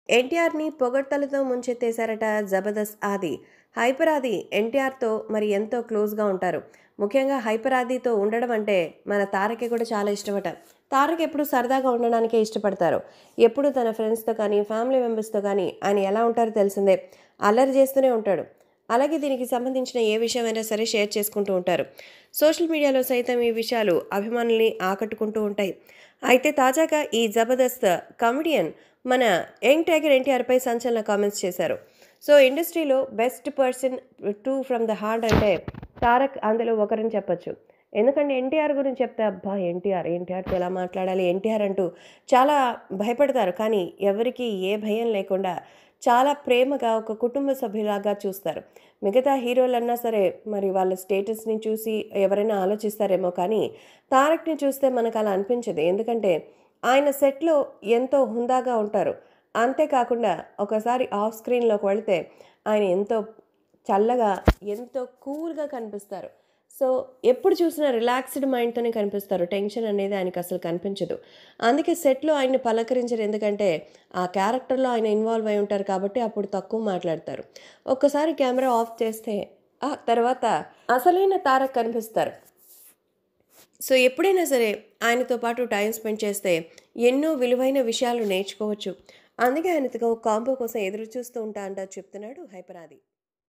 ఎన్టీఆర్ని పొగడ్తలతో ముంచెత్తేశారట జబర్దస్త్ ఆది హైపర్ ఆది ఎన్టీఆర్తో మరి ఎంతో క్లోజ్గా ఉంటారు ముఖ్యంగా హైపర్ ఆదితో ఉండడం అంటే మన తారకి కూడా చాలా ఇష్టమట తారక్ ఎప్పుడు సరదాగా ఉండడానికే ఇష్టపడతారు ఎప్పుడు తన ఫ్రెండ్స్తో కానీ ఫ్యామిలీ మెంబర్స్తో కానీ ఆయన ఎలా ఉంటారో తెలిసిందే అల్లరి చేస్తూనే ఉంటాడు అలాగే దీనికి సంబంధించిన ఏ విషయమైనా సరే షేర్ చేసుకుంటూ ఉంటారు సోషల్ మీడియాలో సైతం ఈ విషయాలు అభిమానుల్ని ఆకట్టుకుంటూ ఉంటాయి అయితే తాజాగా ఈ జబర్దస్త్ కమెడియన్ మన యంగ్ టైగర్ ఎన్టీఆర్పై సంచలన కామెంట్స్ చేశారు సో ఇండస్ట్రీలో best person too from the heart అంటే తారక్ అందులో ఒకరని చెప్పొచ్చు ఎందుకంటే ఎన్టీఆర్ గురించి చెప్తే అబ్బా ఎన్టీఆర్ ఎన్టీఆర్తో ఎలా మాట్లాడాలి ఎన్టీఆర్ అంటూ చాలా భయపడతారు కానీ ఎవరికి ఏ భయం లేకుండా చాలా ప్రేమగా ఒక కుటుంబ సభ్యులాగా చూస్తారు మిగతా హీరోలన్నా సరే మరి వాళ్ళ స్టేటస్ని చూసి ఎవరైనా ఆలోచిస్తారేమో కానీ తారక్ని చూస్తే మనకు అలా అనిపించదు ఎందుకంటే ఆయన సెట్లో ఎంతో హుందాగా ఉంటారు అంతేకాకుండా ఒకసారి ఆఫ్ స్క్రీన్లోకి వెళితే ఆయన ఎంతో చల్లగా ఎంతో కూల్గా కనిపిస్తారు సో ఎప్పుడు చూసినా రిలాక్స్డ్ మైండ్తోనే కనిపిస్తారు టెన్షన్ అనేది ఆయనకి అసలు కనిపించదు అందుకే సెట్లో ఆయన్ని పలకరించరు ఎందుకంటే ఆ క్యారెక్టర్లో ఆయన ఇన్వాల్వ్ అయి ఉంటారు కాబట్టి అప్పుడు తక్కువ మాట్లాడతారు ఒక్కసారి కెమెరా ఆఫ్ చేస్తే ఆ తర్వాత అసలైన తారక్ కనిపిస్తారు సో ఎప్పుడైనా సరే ఆయనతో పాటు టైం స్పెండ్ చేస్తే ఎన్నో విలువైన విషయాలు నేర్చుకోవచ్చు అందుకే ఆయనతో కాంబో కోసం ఎదురు చూస్తూ ఉంటా అంటారు చెప్తున్నాడు హైపరాది